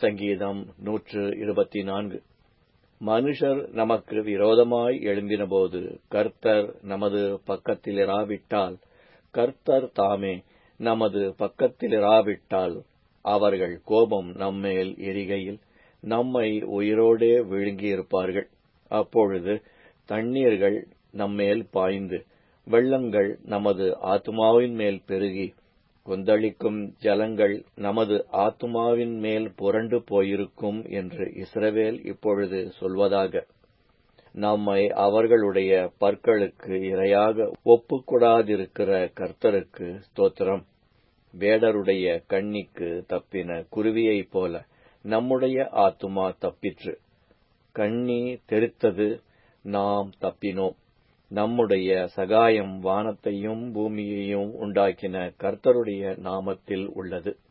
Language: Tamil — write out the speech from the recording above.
சங்கீதம் நூற்று இருபத்தி நான்கு மனுஷர் நமக்கு விரோதமாய் எழும்பினபோது கர்த்தர் நமது பக்கத்திலிராவிட்டால் கர்த்தர் தாமே நமது பக்கத்திலிராவிட்டால் அவர்கள் கோபம் நம்மேல் எரிகையில் நம்மை உயிரோடே விழுங்கியிருப்பார்கள் அப்பொழுது தண்ணீர்கள் நம்மேல் பாய்ந்து வெள்ளங்கள் நமது ஆத்துமாவின் மேல் பெருகி கொந்தளிக்கும் ஜலங்கள் நமது ஆத்துமாவின் மேல் புரண்டு போயிருக்கும் என்று இஸ்ரவேல் இப்பொழுது சொல்வதாக நம்மை அவர்களுடைய பற்களுக்கு இரையாக ஒப்புக்கூடாதிருக்கிற கர்த்தருக்கு ஸ்தோத்திரம் வேடருடைய கண்ணிக்கு தப்பின குருவியைப் போல நம்முடைய ஆத்துமா தப்பிற்று கண்ணி தெரித்தது நாம் தப்பினோம் நம்முடைய சகாயம் வானத்தையும் பூமியையும் உண்டாக்கின கர்த்தருடைய நாமத்தில் உள்ளது